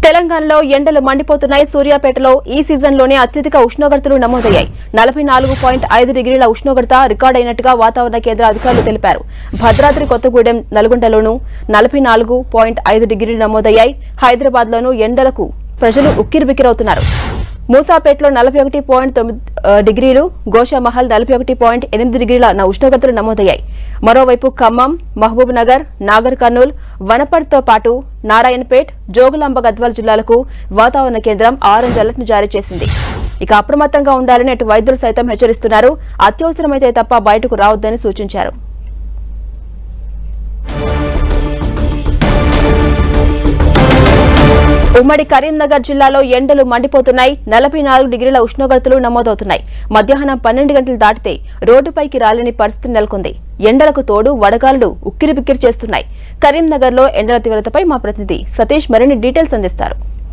తెలంగాణలో ఎండలు మండిపోతున్నాయి సూర్యాపేటలో ఈ సీజన్లోనే అత్యధిక ఉష్ణోగ్రతలు నమోదయ్యాయి నలభై నాలుగు పాయింట్ ఐదు డిగ్రీల ఉష్ణోగ్రత రికార్డైనట్టుగా వాతావరణ కేంద్ర అధికారులు తెలిపారు భద్రాద్రి కొత్తగూడెం నల్గొండలోనూ నలభై నాలుగు పాయింట్ ఐదు డిగ్రీలు నమోదయ్యాయి హైదరాబాద్లోనూ ఎండలకు ప్రజలు ఉక్కిరిబిక్కిరవుతున్నారు మూసాపేటలో నలభై ఒకటి పాయింట్ తొమ్మిది ఆ, డిగ్రీలు గోషామహల్ నలభై ఒకటి పాయింట్ ఎనిమిది డిగ్రీల న- ఉష్ణోగ్రతలు నమోదయ్యాయి మరోవైపు ఖమ్మం మహబూబ్ నగర్ నాగర్ కర్నూల్ వనపర్తో పాటు నారాయణపేట్ జోగులాంబ గద్వాల జిల్లాలకు వాతావరణ కేంద్రం ఆరెంజ్ అలర్ట్ ను జారీ చేసింది ఇక అప్రమత్తంగా ఉండాలని అటు వైద్యులు సైతం హెచ్చరిస్తున్నారు అత్యవసరమైతే తప్ప బయటకు రావద్దని సూచించారు ఉమ్మడి కరీంనగర్ జిల్లాలో ఎండలు మండిపోతున్నాయి నలభై నాలుగు డిగ్రీల ఉష్ణోగ్రతలు నమోదవుతున్నాయి మధ్యాహ్నం పన్నెండు గంటలు దాటితే రోడ్డుపైకి రాలేని పరిస్థితి నెలకొంది ఎండలకు తోడు వడగాలులు ఉక్కిరిబిక్కిరి చేస్తున్నాయి కరీంనగర్లో ఎండల తీవ్రతపై మా ప్రతినిధి సతీష్ మరిన్ని డీటెయిల్స్ అందిస్తారు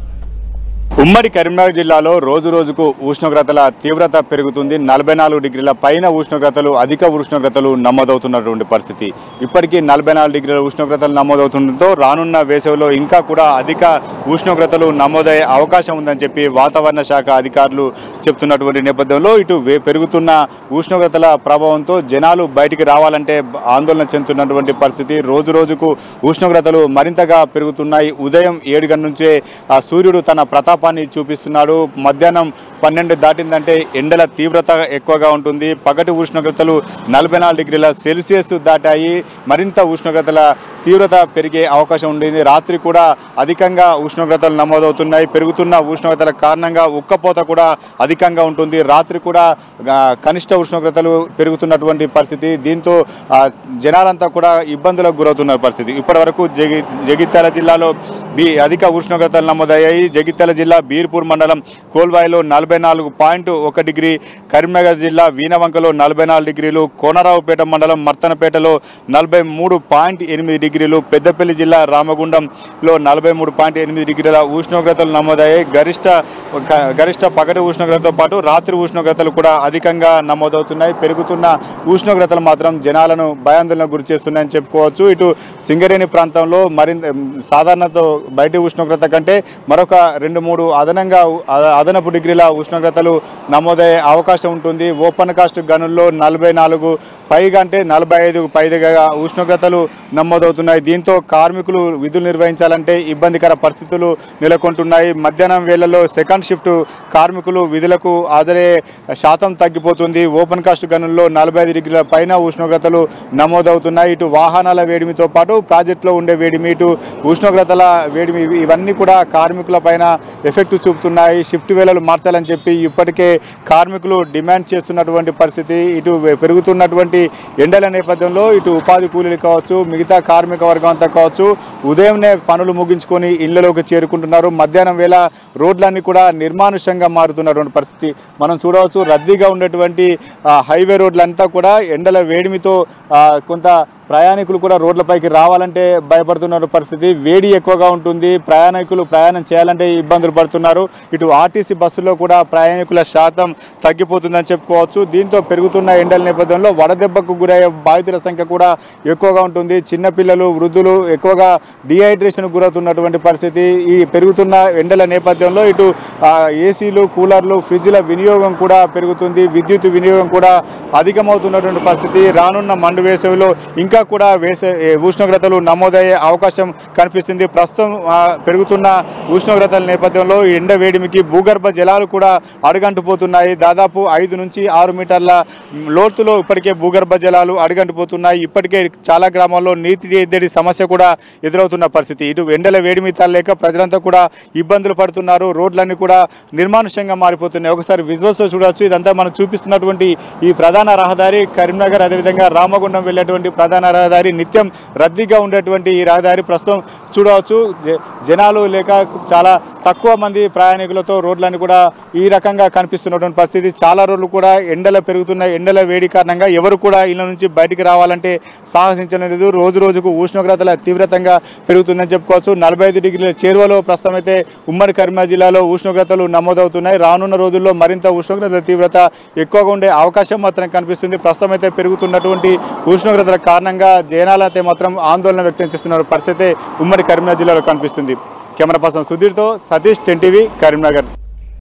ఉమ్మడి కరీంనగర్ జిల్లాలో రోజు రోజుకు ఉష్ణోగ్రతల తీవ్రత పెరుగుతుంది నలభై నాలుగు డిగ్రీల పైన ఉష్ణోగ్రతలు అధిక ఉష్ణోగ్రతలు నమోదవుతున్నటువంటి పరిస్థితి ఇప్పటికీ నలభై నాలుగు డిగ్రీల ఉష్ణోగ్రతలు నమోదవుతుండటంతో రానున్న వేసవిలో ఇంకా కూడా అధిక ఉష్ణోగ్రతలు నమోదయ్యే అవకాశం ఉందని చెప్పి వాతావరణ శాఖ అధికారులు చెప్తున్నటువంటి నేపథ్యంలో ఇటు వే- పెరుగుతున్న ఉష్ణోగ్రతల ప్రభావంతో జనాలు బయటికి రావాలంటే ఆందోళన చెందుతున్నటువంటి పరిస్థితి రోజు రోజుకు ఉష్ణోగ్రతలు మరింతగా పెరుగుతున్నాయి ఉదయం ఏడు గంటల నుంచే ఆ సూర్యుడు తన ప్రతాపాన్ని చూపిస్తున్నాడు మధ్యాహ్నం పన్నెండు దాటిందంటే ఎండల తీవ్రత ఎక్కువగా ఉంటుంది పగటి ఉష్ణోగ్రతలు నలభై నాలుగు డిగ్రీల సెల్సియస్ దాటాయి మరింత ఉష్ణోగ్రతల తీవ్రత పెరిగే అవకాశం ఉండేది రాత్రి కూడా అధికంగా ఉష్ణోగ్రతలు నమోదవుతున్నాయి పెరుగుతున్న ఉష్ణోగ్రతల కారణంగా ఉక్కపోత కూడా అధికంగా ఉంటుంది రాత్రి కూడా ఆ, కనిష్ట ఉష్ణోగ్రతలు పెరుగుతున్నటువంటి పరిస్థితి దీంతో ఆ, జనాలంతా కూడా ఇబ్బందులకు గురవుతున్న పరిస్థితి ఇప్పటివరకు జగి జగిత్యాల జిల్లాలో బీ అధిక ఉష్ణోగ్రతలు నమోదయ్యాయి జగిత్యాల జిల్లా బీర్పూర్ మండలం కోల్వాయిలో నలభై నాలుగు పాయింట్ ఒక డిగ్రీ కరీంనగర్ జిల్లా వీనవంకలో నలభై నాలుగు డిగ్రీలు కోనరావుపేట మండలం మర్తనపేటలో నలభై మూడు పాయింట్ ఎనిమిది డిగ్రీలు పెద్దపల్లి జిల్లా రామగుండంలో నలభై మూడు పాయింట్ ఎనిమిది డిగ్రీల ఉష్ణోగ్రతలు నమోదయ్యాయి గరిష్ట గ- గరిష్ట పగటి ఉష్ణోగ్రతతో పాటు రాత్రి ఉష్ణోగ్రతలు కూడా అధికంగా నమోదవుతున్నాయి పెరుగుతున్న ఉష్ణోగ్రతలు మాత్రం జనాలను భయాందోళనకు గురి చేస్తున్నాయని చెప్పుకోవచ్చు ఇటు సింగరేణి ప్రాంతంలో మరింత మ్, సాధారణతో బయటి ఉష్ణోగ్రత కంటే మరొక రెండు మూడు అదనంగా ఉ- అద- అదనపు డిగ్రీల ఉష్ణోగ్రతలు నమోదయ్యే అవకాశం ఉంటుంది ఓపెన్ కాస్ట్ గనుల్లో నలభై నాలుగు పైగా అంటే నలభై ఐదు పైగా ఉష్ణోగ్రతలు నమోదవుతున్నాయి దీంతో కార్మికులు విధులు నిర్వహించాలంటే ఇబ్బందికర పరిస్థితులు నెలకొంటున్నాయి మధ్యాహ్నం వేళల్లో సెకండ్ షిఫ్ట్ కార్మికులు విధులకు హాజరయ్యే శాతం తగ్గిపోతుంది ఓపెన్ కాస్ట్ గనుల్లో నలభై ఐదు డిగ్రీల పైన ఉష్ణోగ్రతలు నమోదవుతున్నాయి ఇటు వాహనాల వేడిమితో పాటు ప్రాజెక్టులో ఉండే వేడిమి ఇటు ఉష్ణోగ్రతల వేడిమి ఇవి- ఇవన్నీ కూడా కార్మికుల పైన ఎఫెక్ట్ చూపుతున్నాయి షిఫ్ట్ వేళలు మార్చాలని చెప్పి ఇప్పటికే కార్మికులు డిమాండ్ చేస్తున్నటువంటి పరిస్థితి ఇటు వె- పెరుగుతున్నటువంటి ఎండల నేపథ్యంలో ఇటు ఉపాధి కూలీలు కావచ్చు మిగతా కార్మిక వర్గం అంతా కావచ్చు ఉదయంనే పనులు ముగించుకొని ఇళ్లలోకి చేరుకుంటున్నారు మధ్యాహ్నం వేళ రోడ్లన్నీ కూడా నిర్మానుష్యంగా మారుతున్నటువంటి పరిస్థితి మనం చూడవచ్చు రద్దీగా ఉండేటువంటి ఆ, హైవే రోడ్లంతా కూడా ఎండల వేడిమితో ఆ, కొంత ప్రయాణికులు కూడా రోడ్లపైకి రావాలంటే భయపడుతున్న పరిస్థితి వేడి ఎక్కువగా ఉంటుంది ప్రయాణికులు ప్రయాణం చేయాలంటే ఇబ్బందులు పడుతున్నారు ఇటు ఆర్టీసీ బస్సులో కూడా ప్రయాణికుల శాతం తగ్గిపోతుందని చెప్పుకోవచ్చు దీంతో పెరుగుతున్న ఎండల నేపథ్యంలో వడదెబ్బకు గురయ్యే బాధితుల సంఖ్య కూడా ఎక్కువగా ఉంటుంది చిన్నపిల్లలు వృద్ధులు ఎక్కువగా డిహైడ్రేషన్ గురవుతున్నటువంటి పరిస్థితి ఈ పెరుగుతున్న ఎండల నేపథ్యంలో ఇటు ఆ, ఏసీలు కూలర్లు ఫ్రిడ్జ్ల వినియోగం కూడా పెరుగుతుంది విద్యుత్ వినియోగం కూడా అధికమవుతున్నటువంటి పరిస్థితి రానున్న మండు వేసవిలో ఇంకా కూడా వేస ఏ, ఉష్ణోగ్రతలు నమోదయ్యే అవకాశం కనిపిస్తుంది ప్రస్తుతం ఆ, పెరుగుతున్న ఉష్ణోగ్రతల నేపథ్యంలో ఈ ఎండ వేడిమికి భూగర్భ జలాలు కూడా అడుగంటుపోతున్నాయి దాదాపు ఐదు నుంచి ఆరు మీటర్ల లోతులో ఇప్పటికే భూగర్భ జలాలు అడుగంటిపోతున్నాయి ఇప్పటికే చాలా గ్రామాల్లో నీటి ఎద్దడి సమస్య కూడా ఎదురవుతున్న పరిస్థితి ఇటు ఎండల వేడిమి తల్లలేక ప్రజలంతా కూడా ఇబ్బందులు పడుతున్నారు రోడ్లన్నీ కూడా నిర్మానుష్యంగా మారిపోతున్నాయి ఒకసారి విజువల్స్ చూడవచ్చు ఇదంతా మనం చూపిస్తున్నటువంటి ఈ ప్రధాన రహదారి కరీంనగర్ అదేవిధంగా రామగుండం వెళ్ళేటువంటి ప్రధాన రహదారి నిత్యం రద్దీగా ఉండేటువంటి ఈ రహదారి ప్రస్తుతం చూడవచ్చు జ- జనాలు లేక చాలా తక్కువ మంది ప్రయాణికులతో రోడ్లన్నీ కూడా ఈ రకంగా కనిపిస్తున్నటువంటి పరిస్థితి చాలా రోజులు కూడా ఎండల పెరుగుతున్న ఎండల వేడి కారణంగా ఎవరు కూడా ఇళ్ళ నుంచి బయటికి రావాలంటే సాహసించడం లేదు రోజు రోజుకు ఉష్ణోగ్రతల తీవ్రతంగా పెరుగుతుందని చెప్పుకోవచ్చు నలభై ఐదు డిగ్రీల చేరువలో ప్రస్తుతం అయితే ఉమ్మడి కరీంనగర్ జిల్లాలో ఉష్ణోగ్రతలు నమోదవుతున్నాయి రానున్న రోజుల్లో మరింత ఉష్ణోగ్రత తీవ్రత ఎక్కువగా ఉండే అవకాశం మాత్రం కనిపిస్తుంది ప్రస్తుతం అయితే పెరుగుతున్నటువంటి ఉష్ణోగ్రతల కారణంగా జనాలు అయితే మాత్రం ఆందోళన వ్యక్తం చేస్తున్న పరిస్థితి ఉమ్మడి కరీంనగర్ జిల్లాలో కనిపిస్తుంది కెమెరా పర్సన్ సుధీర్తో సతీష్ టెన్ టీవీ కరీంనగర్